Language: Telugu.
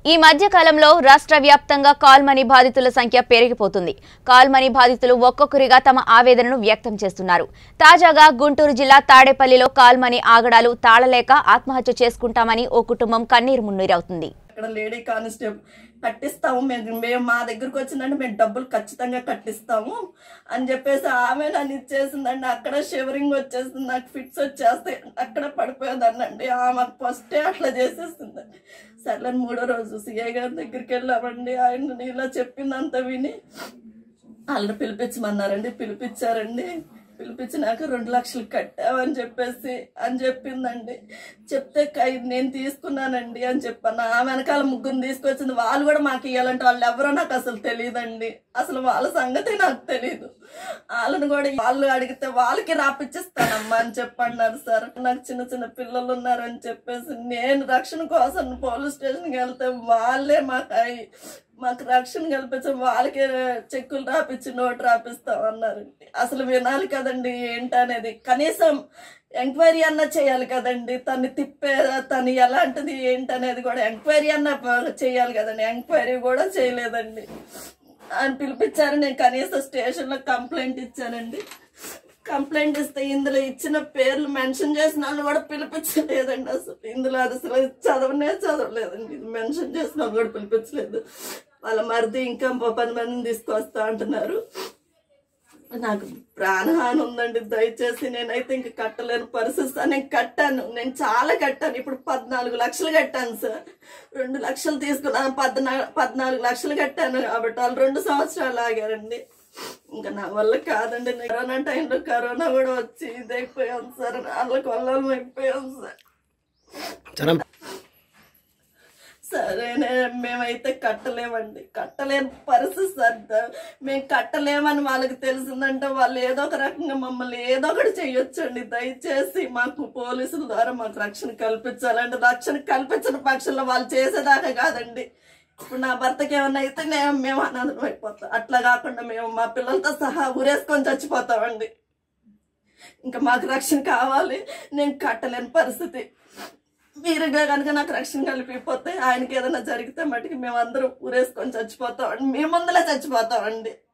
ఈ మధ్య కాలంలో రాష్ట్ర వ్యాప్తంగా కాల్మనీ బాధితుల సంఖ్య పెరిగిపోతుంది కాల్మనీ బాధితులు ఒక్కొక్కరిగా తమ ఆవేదనను వ్యక్తం చేస్తున్నారు తాజాగా గుంటూరు జిల్లా తాడేపల్లిలో కాల్మనీ ఆగడాలు తాళలేక ఆత్మహత్య చేసుకుంటామని ఓ కుటుంబం కన్నీరు మున్నీరవుతుంది అక్కడ లేడీ కానిస్టేబుల్ కట్టిస్తాము మేము మేము మా దగ్గరకు వచ్చిందంటే మేము డబ్బులు ఖచ్చితంగా కట్టిస్తాము అని చెప్పేసి ఆమె నన్ను ఇచ్చేసిందండి అక్కడ షివరింగ్ వచ్చేసింది నాకు ఫిట్స్ వచ్చేస్తాయి అక్కడ పడిపోయేదాన్నండి ఆమె ఫస్టే అట్లా చేసేసిందండి సర్లే మూడో రోజు సిఐ గారి దగ్గరికి వెళ్ళామండి ఆయన ఇలా చెప్పిందంతా విని వాళ్ళని పిలిపించమన్నారండి పిలిపించారండి పిలిపించినాక రెండు లక్షలు కట్టావని చెప్పేసి అని చెప్పిందండి చెప్తే కై- నేను తీసుకున్నానండి అని చెప్పాను ఆ వెనకాల ముగ్గురు తీసుకొచ్చింది వాళ్ళు కూడా మాకు ఇవ్వాలంటే వాళ్ళు ఎవరో నాకు అసలు తెలియదండి అసలు వాళ్ళ సంగతి నాకు తెలియదు వాళ్ళని కూడా వాళ్ళు అడిగితే వాళ్ళకి రాపిచ్చిస్తానమ్మా అని చెప్పన్నారు సార్ నాకు చిన్న చిన్న పిల్లలు ఉన్నారని చెప్పేసి నేను రక్షణ కోసం పోలీస్ స్టేషన్కి వెళ్తే వాళ్ళే మాకు అయి- మాకు రక్షణ కల్పించి వాళ్ళకే చెక్కులు రాపిచ్చి నోటు రాపిస్తాం అన్నారండి అసలు వినాలి కదండి ఏంటనేది కనీసం ఎంక్వైరీ అన్న చేయాలి కదండి తను తిప్పే తను ఎలాంటిది ఏంటనేది కూడా ఎంక్వైరీ అన్న ప- చేయాలి కదండి ఎంక్వైరీ కూడా చేయలేదండి అని పిలిపించారు నేను కనీసం స్టేషన్లో కంప్లైంట్ ఇచ్చానండి కంప్లైంట్ ఇస్తే ఇందులో ఇచ్చిన పేర్లు మెన్షన్ చేసిన వాళ్ళు కూడా పిలిపించలేదండి అసలు ఇందులో అది అసలు చదవనే చదవలేదండి ఇది మెన్షన్ చేసిన వాళ్ళు కూడా పిలిపించలేదు వాళ్ళ మరిది ఇంకా ఇంకో పది మందిని తీసుకొస్తా అంటున్నారు నాకు ప్రాణహాని ఉందండి దయచేసి నేనైతే ఇంక కట్టలేని పరిస్థితి సార్. నేను కట్టాను నేను చాలా కట్టాను ఇప్పుడు పద్నాలుగు లక్షలు కట్టాను సార్ రెండు లక్షలు తీసుకున్నాను పద్నాలుగు పద్నాలుగు లక్షలు కట్టాను కాబట్టి వాళ్ళు రెండు సంవత్సరాలు ఆగారండి ఇంకా నా వల్ల కాదండి నేను కరోనా టైంలో కరోనా కూడా వచ్చి ఇదైపోయాం సార్ వాళ్ళకి వల్ల అయిపోయాం సార్ చాలా సరే మేమైతే కట్టలేమండి కట్టలేని పరిస్థితి సార్ ద- మేము కట్టలేమని వాళ్ళకి తెలిసిందంటే వాళ్ళు ఏదో ఒక రకంగా మమ్మల్ని ఏదో ఒకటి చేయొచ్చండి దయచేసి మాకు పోలీసుల ద్వారా మాకు రక్షణ కల్పించాలండి రక్షణ కల్పించిన పక్షంలో వాళ్ళు చేసేదాకా కాదండి ఇప్పుడు నా భర్తకి ఏమన్నా అయితే నేను మేము అనాథం అయిపోతాం అట్లా కాకుండా మేము మా పిల్లలతో సహా ఊరేసుకొని చచ్చిపోతామండి ఇంకా మాకు రక్షణ కావాలి నేను కట్టలేని పరిస్థితి మీరుగా కనుక నాకు రక్షణ కలిపిపోతే ఆయనకి ఏదైనా జరిగితే మటుకు మేము అందరం ఊరేసుకొని చచ్చిపోతామండి మీ ముందలే చచ్చిపోతామండి